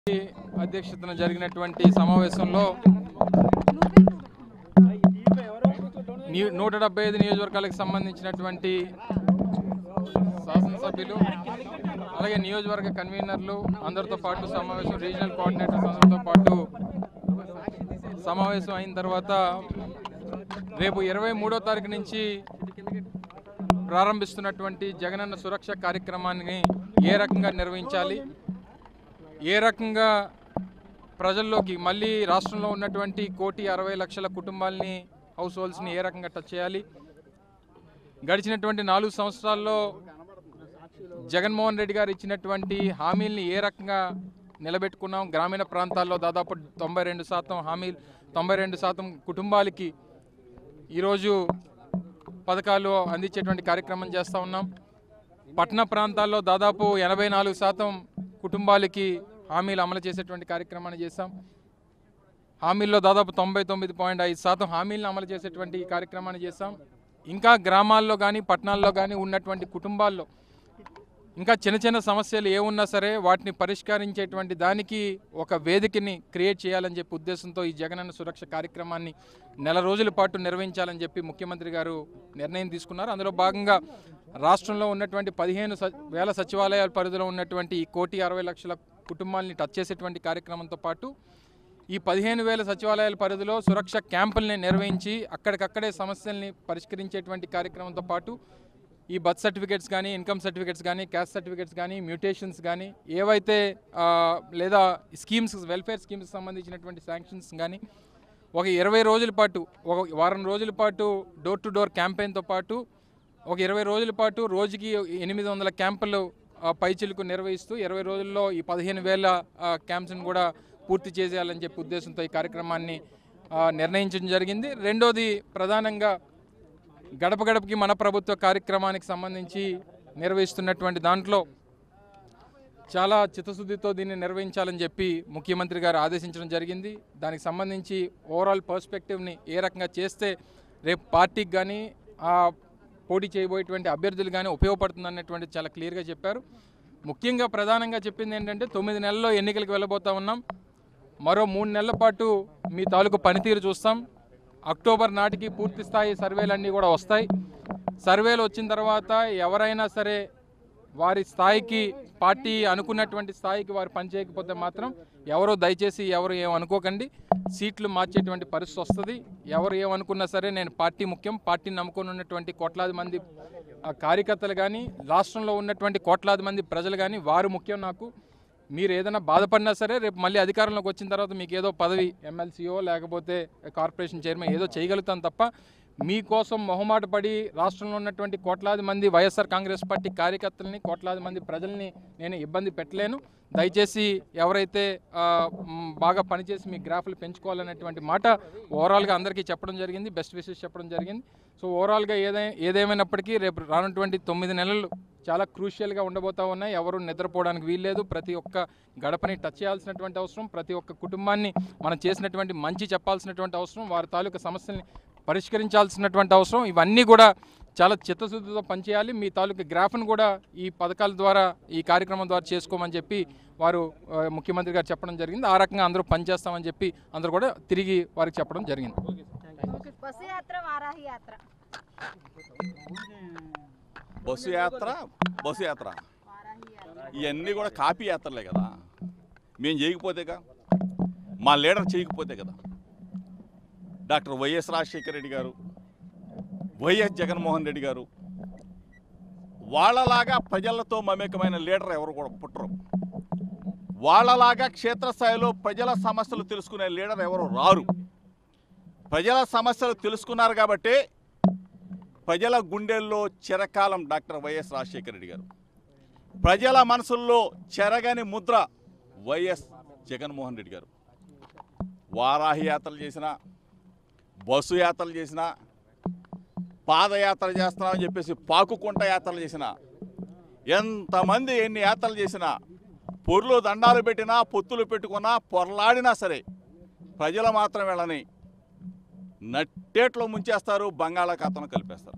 అధ్యక్షతన జరిగినటువంటి సమావేశంలో ని- నూట డెబ్బై ఐదు నియోజకవర్గాలకు సంబంధించినటువంటి శాసనసభ్యులు అలాగే నియోజకవర్గ కన్వీనర్లు అందరితో పాటు సమావేశం రీజనల్ కోఆర్డినేటర్స్ అందరితో పాటు సమావేశం అయిన తర్వాత రేపు ఇరవై మూడో తారీఖు నుంచి ప్రారంభిస్తున్నటువంటి జగనన్న సురక్ష కార్యక్రమాన్ని ఏ రకంగా నిర్వహించాలి ఏ రకంగా ప్రజల్లోకి మళ్ళీ రాష్ట్రంలో ఉన్నటువంటి కోటి అరవై లక్షల కుటుంబాలని హౌస్ హోల్డ్స్ని ఏ రకంగా టచ్ చేయాలి గడిచినటువంటి నాలుగు సంవత్సరాల్లో జగన్మోహన్ రెడ్డి గారు ఇచ్చినటువంటి హామీల్ని ఏ రకంగా నిలబెట్టుకున్నాం గ్రామీణ ప్రాంతాల్లో దాదాపు తొంభై రెండు శాతం హామీలు తొంభై రెండు శాతం కుటుంబాలకి ఈరోజు పథకాలు అందించేటువంటి కార్యక్రమం చేస్తూ ఉన్నాం పట్టణ ప్రాంతాల్లో దాదాపు ఎనభై నాలుగు శాతం కుటుంబాలకి హామీలు అమలు చేసేటువంటి కార్యక్రమాన్ని చేశాం హామీల్లో దాదాపు తొంభై తొమ్మిది పాయింట్ ఐదు శాతం హామీలను అమలు చేసేటువంటి ఈ కార్యక్రమాన్ని చేశాం ఇంకా గ్రామాల్లో కానీ పట్టణాల్లో కానీ ఉన్నటువంటి కుటుంబాల్లో ఇంకా చిన్న చిన్న సమస్యలు ఏ ఉన్నా సరే వాటిని పరిష్కరించేటువంటి దానికి ఒక వేదికని క్రియేట్ చేయాలని చెప్పి ఉద్దేశంతో ఈ జగనన్న సురక్ష కార్యక్రమాన్ని నెల రోజుల పాటు నిర్వహించాలని చెప్పి ముఖ్యమంత్రి గారు నిర్ణయం తీసుకున్నారు అందులో భాగంగా రాష్ట్రంలో ఉన్నటువంటి పదిహేను స- వేల సచివాలయాల పరిధిలో ఉన్నటువంటి ఈ కోటి అరవై లక్షల కుటుంబాలని టచ్ చేసేటువంటి కార్యక్రమంతో పాటు ఈ పదిహేను వేల సచివాలయాల పరిధిలో సురక్ష క్యాంపుల్ని నిర్వహించి అక్కడికక్కడే సమస్యల్ని పరిష్కరించేటువంటి కార్యక్రమంతో పాటు ఈ బర్త్ సర్టిఫికేట్స్ కానీ ఇన్కమ్ సర్టిఫికేట్స్ కానీ క్యాస్ట్ సర్టిఫికేట్స్ కానీ మ్యూటేషన్స్ కానీ ఏవైతే ఆ, లేదా స్కీమ్స్ వెల్ఫేర్ స్కీమ్స్ సంబంధించినటువంటి శాంక్షన్స్ కానీ ఒక ఇరవై రోజుల పాటు ఒక వారం రోజుల పాటు డోర్ టు డోర్ క్యాంపెయిన్తో పాటు ఒక ఇరవై రోజుల పాటు రోజుకి ఎనిమిది వందల క్యాంపులు ఆ, పైచిలకు నిర్వహిస్తూ ఇరవై రోజుల్లో ఈ పదిహేను వేల క్యాంప్స్ని కూడా పూర్తి చేసేయాలని చెప్పి ఉద్దేశంతో ఈ కార్యక్రమాన్ని ఆ, నిర్ణయించడం జరిగింది రెండోది ప్రధానంగా గడప గడపకి మన ప్రభుత్వ కార్యక్రమానికి సంబంధించి నిర్వహిస్తున్నటువంటి దాంట్లో చాలా చిత్తశుద్ధితో దీన్ని నిర్వహించాలని చెప్పి ముఖ్యమంత్రి గారు ఆదేశించడం జరిగింది దానికి సంబంధించి ఓవరాల్ పర్స్పెక్టివ్ని ఏ రకంగా చేస్తే రేపు పార్టీకి కానీ ఆ పోటీ చేయబోయేటువంటి అభ్యర్థులు కానీ ఉపయోగపడుతుంది అన్నటువంటి చాలా క్లియర్గా చెప్పారు ముఖ్యంగా ప్రధానంగా చెప్పింది ఏంటంటే తొమ్మిది నెలల్లో ఎన్నికలకు వెళ్ళబోతా ఉన్నాం మరో మూడు నెలల పాటు మీ తాలూకు పనితీరు చూస్తాం అక్టోబర్ నాటికి పూర్తి స్థాయి సర్వేలన్నీ కూడా వస్తాయి సర్వేలు వచ్చిన తర్వాత ఎవరైనా సరే వారి స్థాయికి పార్టీ అనుకున్నటువంటి స్థాయికి వారు పనిచేయకపోతే మాత్రం ఎవరో దయచేసి ఎవరు ఏమనుకోకండి సీట్లు మార్చేటువంటి పరిస్థితి వస్తుంది ఎవరు ఏమనుకున్నా సరే నేను పార్టీ ముఖ్యం పార్టీని నమ్ముకొని ఉన్నటువంటి కోట్లాది మంది ఆ, కార్యకర్తలు కానీ రాష్ట్రంలో ఉన్నటువంటి కోట్లాది మంది ప్రజలు కానీ వారు ముఖ్యం నాకు మీరు ఏదైనా బాధపడినా సరే రేపు మళ్ళీ అధికారంలోకి వచ్చిన తర్వాత మీకు ఏదో పదవి ఎమ్మెల్సీఓ లేకపోతే కార్పొరేషన్ చైర్మన్ ఏదో చేయగలుగుతాను తప్ప మీకోసం మొహమాట పడి రాష్ట్రంలో ఉన్నటువంటి కోట్లాది మంది వైఎస్ఆర్ కాంగ్రెస్ పార్టీ కార్యకర్తలని కోట్లాది మంది ప్రజల్ని నేను ఇబ్బంది పెట్టలేను దయచేసి ఎవరైతే ఆ, మ్, బాగా పనిచేసి మీ గ్రాఫ్లు పెంచుకోవాలనేటువంటి మాట ఓవరాల్గా అందరికీ చెప్పడం జరిగింది బెస్ట్ విషెస్ చెప్పడం జరిగింది సో ఓవరాల్గా ఏదై ఏదేమైనప్పటికీ రేపు రానటువంటి తొమ్మిది నెలలు చాలా క్రూషియల్గా ఉండబోతా ఉన్నాయి ఎవరు నిద్రపోవడానికి వీల్లేదు ప్రతి ఒక్క గడపని టచ్ చేయాల్సినటువంటి అవసరం ప్రతి ఒక్క కుటుంబాన్ని మనం చేసినటువంటి మంచి చెప్పాల్సినటువంటి అవసరం వారి తాలూకా సమస్యల్ని పరిష్కరించాల్సినటువంటి అవసరం ఇవన్నీ కూడా చాలా చిత్తశుద్ధితో పనిచేయాలి మీ తాలూకా గ్రాఫ్ను కూడా ఈ పథకాల ద్వారా ఈ కార్యక్రమం ద్వారా చేసుకోమని చెప్పి వారు ఆ, ముఖ్యమంత్రి గారు చెప్పడం జరిగింది ఆ రకంగా అందరూ పనిచేస్తామని చెప్పి అందరూ కూడా తిరిగి వారికి చెప్పడం జరిగింది బస్సు యాత్ర వారాహి యాత్ర బస్సు యాత్ర బస్సు యాత్ర వారాహి యాత్ర ఇవన్నీ కూడా కాపీ యాత్రలే కదా మేము చేయకపోతేగా మా లీడర్ చేయకపోతే కదా డాక్టర్ వైఎస్ రాజశేఖర రెడ్డి గారు వైఎస్ జగన్మోహన్ రెడ్డి గారు వాళ్ళలాగా ప్రజలతో మమేకమైన లీడర్ ఎవరు కూడా పుట్టరు వాళ్ళలాగా క్షేత్రస్థాయిలో ప్రజల సమస్యలు తెలుసుకునే లీడర్ ఎవరు రారు ప్రజల సమస్యలు తెలుసుకున్నారు కాబట్టి ప్రజల గుండెల్లో చిరకాలం డాక్టర్ వైఎస్ రాజశేఖర రెడ్డి గారు ప్రజల మనసుల్లో చెరగని ముద్ర వైఎస్ జగన్మోహన్ రెడ్డి గారు వారాహి యాత్రలు చేసిన బస్సు యాత్రలు చేసిన పాదయాత్ర చేస్తున్నామని చెప్పేసి పాకుకుంట యాత్రలు చేసిన ఎంతమంది ఎన్ని యాత్రలు చేసినా పొర్లు దండాలు పెట్టినా పొత్తులు పెట్టుకున్నా పొరలాడినా సరే ప్రజలు మాత్రం వీళ్ళని నట్టేట్లో ముంచేస్తారు బంగాళాఖాతంలో కలిపేస్తారు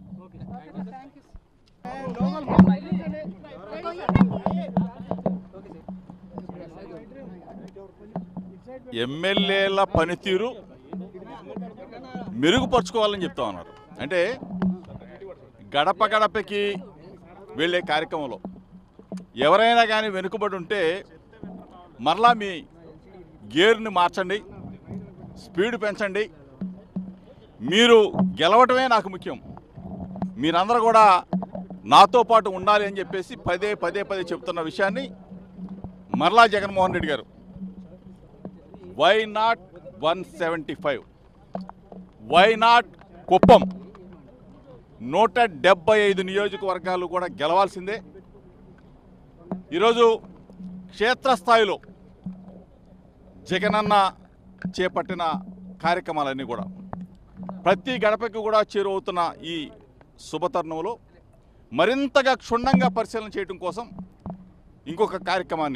ఎమ్మెల్యేల పనితీరు మెరుగుపరుచుకోవాలని చెప్తా ఉన్నారు అంటే గడప గడపకి వెళ్ళే కార్యక్రమంలో ఎవరైనా కానీ వెనుకబడి ఉంటే మరలా మీ గేర్ని మార్చండి స్పీడ్ పెంచండి మీరు గెలవటమే నాకు ముఖ్యం మీరందరూ కూడా నాతో పాటు ఉండాలి అని చెప్పేసి పదే పదే పదే చెప్తున్న విషయాన్ని మరలా జగన్మోహన్ రెడ్డి గారు why not one seventy five why not Kuppam నూట డెబ్బై ఐదు నియోజకవర్గాలు కూడా గెలవాల్సిందే ఈరోజు క్షేత్రస్థాయిలో జగనన్న చేపట్టిన కార్యక్రమాలన్నీ కూడా ప్రతి గడపకి కూడా చేరువవుతున్న ఈ శుభతరుణంలో మరింతగా క్షుణ్ణంగా పరిశీలన చేయడం కోసం ఇంకొక కార్యక్రమాన్ని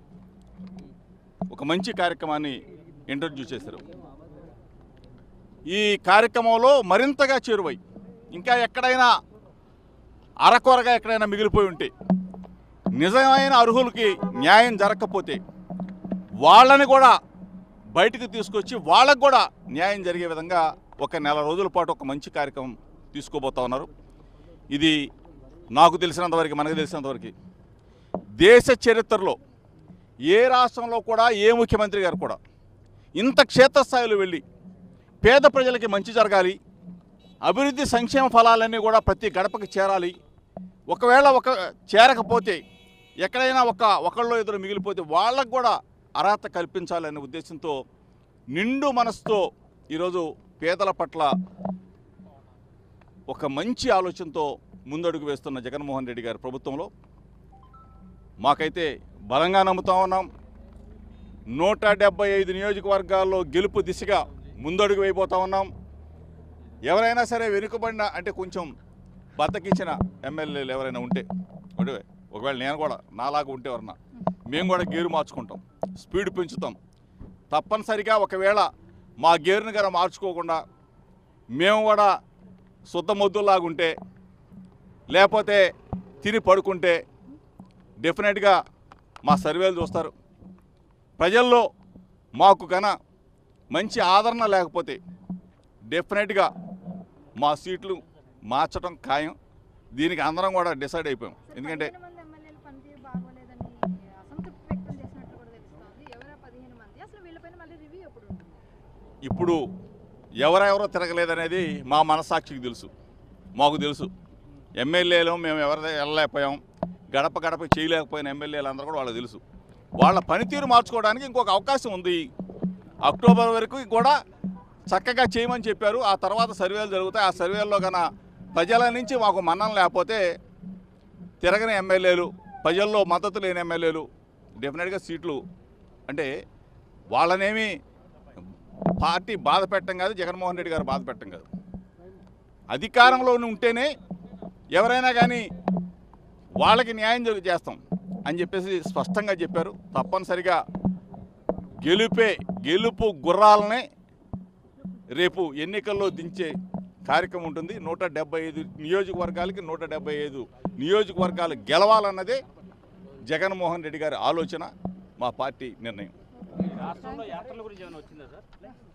ఒక మంచి కార్యక్రమాన్ని ఇంట్రడ్యూస్ చేశారు ఈ కార్యక్రమంలో మరింతగా చేరువై ఇంకా ఎక్కడైనా అరకొరగా ఎక్కడైనా మిగిలిపోయి ఉంటే నిజమైన అర్హులకి న్యాయం జరగకపోతే వాళ్ళని కూడా బయటకు తీసుకొచ్చి వాళ్ళకు కూడా న్యాయం జరిగే విధంగా ఒక నెల రోజుల పాటు ఒక మంచి కార్యక్రమం తీసుకోబోతా ఉన్నారు ఇది నాకు తెలిసినంతవరకు మనకు తెలిసినంతవరకు దేశ చరిత్రలో ఏ రాష్ట్రంలో కూడా ఏ ముఖ్యమంత్రి గారు కూడా ఇంత క్షేత్రస్థాయిలో వెళ్ళి పేద ప్రజలకి మంచి జరగాలి అభివృద్ధి సంక్షేమ ఫలాలన్నీ కూడా ప్రతి గడపకి చేరాలి ఒకవేళ ఒక చేరకపోతే ఎక్కడైనా ఒక ఒకళ్ళు ఇద్దరు మిగిలిపోతే వాళ్ళకు కూడా అర్హత కల్పించాలనే ఉద్దేశంతో నిండు మనసుతో ఈరోజు పేదల పట్ల ఒక మంచి ఆలోచనతో ముందడుగు వేస్తున్న జగన్మోహన్ రెడ్డి గారి ప్రభుత్వంలో మాకైతే బలంగా నమ్ముతా ఉన్నాం నూట డెబ్బై ఐదు నియోజకవర్గాల్లో గెలుపు దిశగా ముందడుగు వేయబోతా ఉన్నాం ఎవరైనా సరే వెనుకబడిన అంటే కొంచెం బతకించిన ఎమ్మెల్యేలు ఎవరైనా ఉంటే అంటే ఒకవేళ నేను కూడా నాలాగా ఉంటే ఎవరన్నా మేము కూడా గేరు మార్చుకుంటాం స్పీడ్ పెంచుతాం తప్పనిసరిగా ఒకవేళ మా గేరుని గారు మార్చుకోకుండా మేము కూడా శుద్ధ మొద్దులాగా ఉంటే లేకపోతే తిని పడుకుంటే డెఫినెట్గా మా సర్వేలు చూస్తారు ప్రజల్లో మాకు కన మంచి ఆదరణ లేకపోతే డెఫినెట్గా మా సీట్లు మార్చడం ఖాయం దీనికి అందరం కూడా డిసైడ్ అయిపోయాం సార్, ఎందుకంటే పదిహేను మంది ఎమ్మెల్యేలు పనితీరు బాగోలేదని అసంతృప్తి వ్యక్తం చేసినట్టు కూడా తెలుస్తోంది ఎవరా పదిహేను మంది అసలు వీళ్ళపైన మళ్ళీ రివ్యూ ఎప్పుడు ఉంటుంది ఇప్పుడు ఎవరెవరో తిరగలేదనేది మా మనసాక్షికి తెలుసు మాకు తెలుసు ఎమ్మెల్యేలు మేము ఎవరి వెళ్ళలేకపోయాం గడప గడప చేయలేకపోయిన ఎమ్మెల్యేలు అందరూ కూడా వాళ్ళకి తెలుసు వాళ్ళ పనితీరు మార్చుకోవడానికి ఇంకొక అవకాశం ఉంది అక్టోబర్ వరకు కూడా చక్కగా చేయమని చెప్పారు ఆ తర్వాత సర్వేలు జరుగుతాయి ఆ సర్వేల్లో కన్నా ప్రజల నుంచి మాకు మన్నం లేకపోతే తిరగని ఎమ్మెల్యేలు ప్రజల్లో మద్దతు లేని ఎమ్మెల్యేలు డెఫినెట్గా సీట్లు అంటే వాళ్ళనేమి పార్టీ బాధ పెట్టడం కాదు జగన్మోహన్ రెడ్డి గారు బాధ పెట్టడం కాదు అధికారంలో ఉంటేనే ఎవరైనా కానీ వాళ్ళకి న్యాయం జరిగి చేస్తాం అని చెప్పేసి స్పష్టంగా చెప్పారు తప్పనిసరిగా గెలుపే గెలుపు గుర్రాలనే రేపు ఎన్నికల్లో దించే కార్యక్రమం ఉంటుంది నూట డెబ్బై ఐదు నియోజకవర్గాలకి నూట డెబ్బై ఐదు నియోజకవర్గాలు గెలవాలన్నదే జగన్మోహన్ రెడ్డి గారి ఆలోచన మా పార్టీ నిర్ణయం రాష్ట్రంలో యాత్రల గురించి ఏమైనా వచ్చిందా సార్